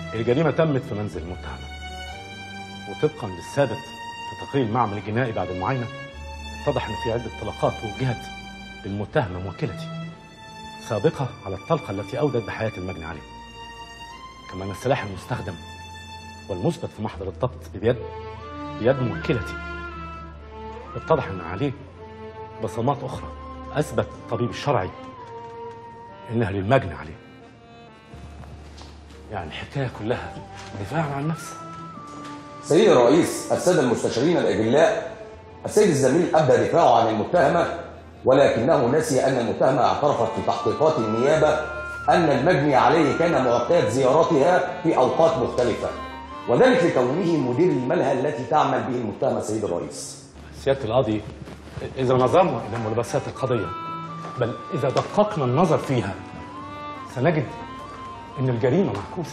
الجريمة تمت في منزل المتهمة وطبقا للثابت في تقرير المعمل الجنائي بعد المعاينة اتضح ان في عدة طلقات وجهت للمتهمة موكلتي سابقة على الطلقة التي أودت بحياة المجني عليه كما أن السلاح المستخدم والمثبت في محضر الضبط بيد بيد موكلتي اتضح ان عليه بصمات اخرى اثبت الطبيب الشرعي انها للمجني عليه يعني الحكايه كلها دفاعا عن النفس سيد الرئيس السادة المستشارين الأجلاء السيد الزميل أبدى دفاعه عن المتهمة ولكنه نسي أن المتهمة اعترفت في تحقيقات النيابة أن المجني عليه كان معتاد زيارتها في أوقات مختلفة وذلك لكونه مدير الملهى التي تعمل به المتهمة سيد الرئيس سياده القاضي اذا نظرنا الى ملابسات القضيه بل اذا دققنا النظر فيها سنجد ان الجريمه معكوسه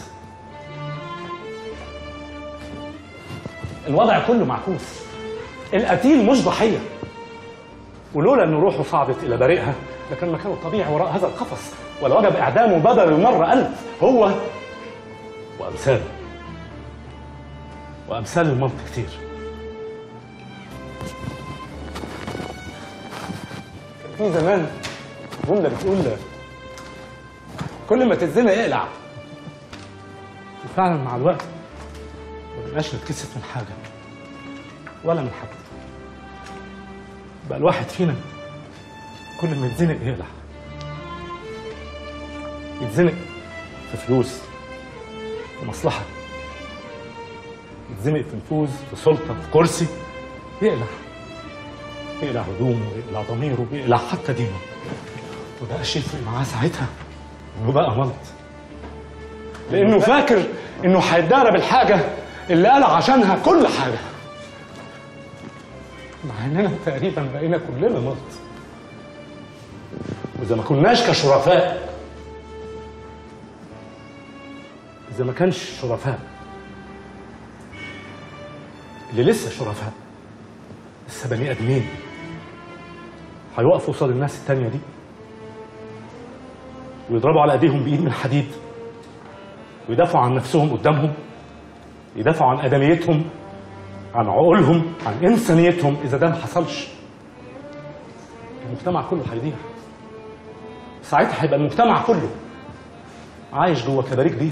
الوضع كله معكوس القتيل مش ضحيه ولولا ان روحه صعدت الى بريئها لكان مكانه الطبيعي وراء هذا القفص ولوجب اعدامه بدل المره الف هو وامثاله وامثال المنطق كتير في زمان جملة بتقول كل ما تتزنق اقلع وفعلا مع الوقت ما بقناش نتكسف من حاجة ولا من حد بقى الواحد فينا كل ما يتزنق يقلع يتزنق في فلوس في مصلحة يتزنق في نفوذ في سلطة في كرسي يقلع يقلع هدومه يقلع ضميره يقلع حتى دينه وبقاش يفرق معاه ساعتها انه بقى ملط لانه فاكر انه هيتدارى بالحاجه اللي قال عشانها كل حاجه مع اننا تقريبا بقينا كلنا ملط واذا ما كناش كشرفاء اذا ما كانش شرفاء اللي لسه شرفاء لسه بني ادمين هيوقفوا قصاد الناس التانية دي ويضربوا على ايديهم بايد من حديد ويدافعوا عن نفسهم قدامهم يدافعوا عن ادميتهم عن عقولهم عن انسانيتهم اذا ده ما حصلش المجتمع كله هيضيع ساعتها هيبقى المجتمع كله عايش جوه كباريه كبير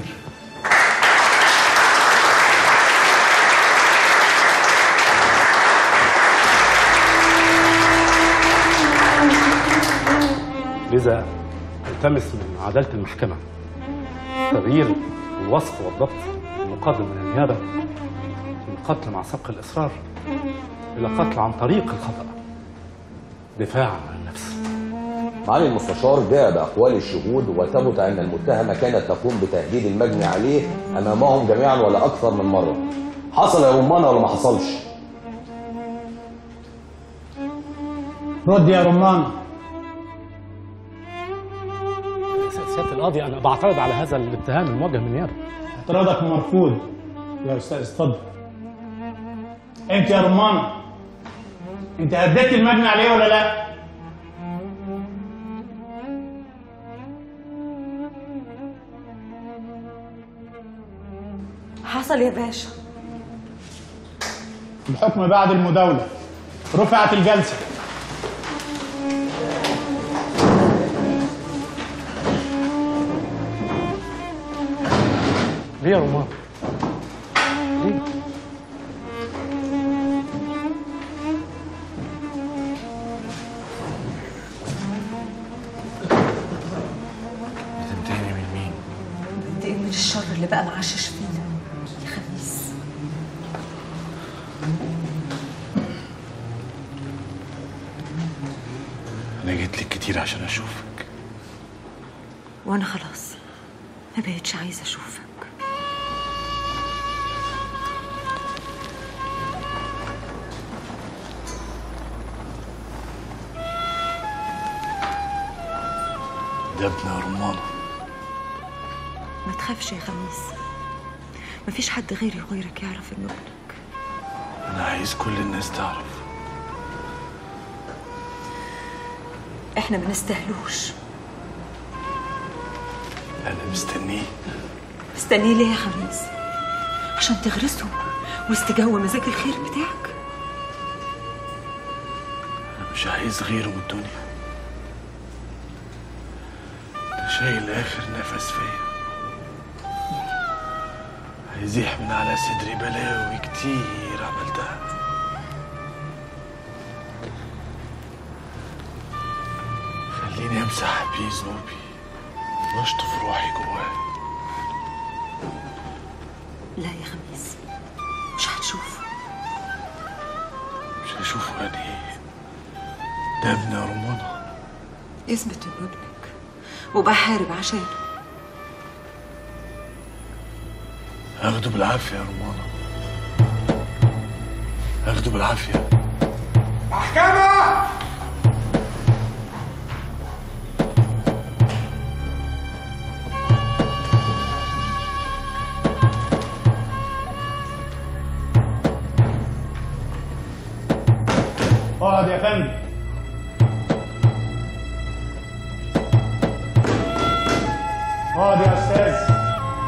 لذا التمس من عداله المحكمه تغيير الوصف والضبط المقدم من النيابه من قتل مع سبق الاصرار الى قتل عن طريق الخطا دفاعا عن النفس معالي المستشار جاء بأقوال الشهود وثبت أن المتهمة كانت تقوم بتهديد المجني عليه أمامهم جميعا ولا أكثر من مرة حصل يا رمانة ولا ما حصلش؟ رد يا رمان سياده القاضي انا بعترض على هذا الاتهام الموجه من النيابه اعتراضك مرفوض يا استاذ اتفضل انت يا رمان انت هديت المجني عليه ولا لا حصل يا باشا الحكم بعد المداولة رفعت الجلسة ليه يا رمان؟ ليه؟ بتنتهي من مين؟ بنتقم من الشر اللي بقى معشش فينا يا خبيث انا جيت لك كتير عشان اشوفك وانا خلاص ما بقتش عايزه اشوفك ده ابن رمانه ما تخافش يا خميس مفيش حد غيري وغيرك يعرف انه ابنك انا عايز كل الناس تعرف احنا ما نستاهلوش انا مستنيه مستنيه ليه يا خميس عشان تغرسه واستجوى مزاج الخير بتاعك انا مش عايز غيره من الدنيا ده شايل اخر نفس فيا هيزيح من على صدري بلاوي كتير عملتها خليني امسح بيه ذنوبي واشطف روحي جواه لا يا خميس مش هتشوفه مش هشوفه يعني ايه ده ابن يا رمانة اثبت انه ابنك وبحارب عشانه هاخده بالعافية يا رمانة هاخده بالعافية محكمة اقعد يا فندم اقعد يا استاذ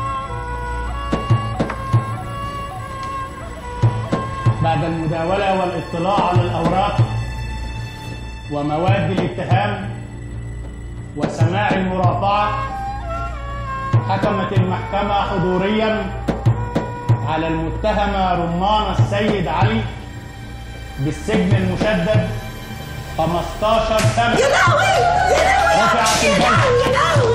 بعد المداولة والاطلاع على الأوراق ومواد الاتهام وسماع المرافعة حكمت المحكمة حضوريا على المتهمة رمان السيد علي بالسجن المشدد 15 سنة يا لهوي يا لهوي رفعت الجلسة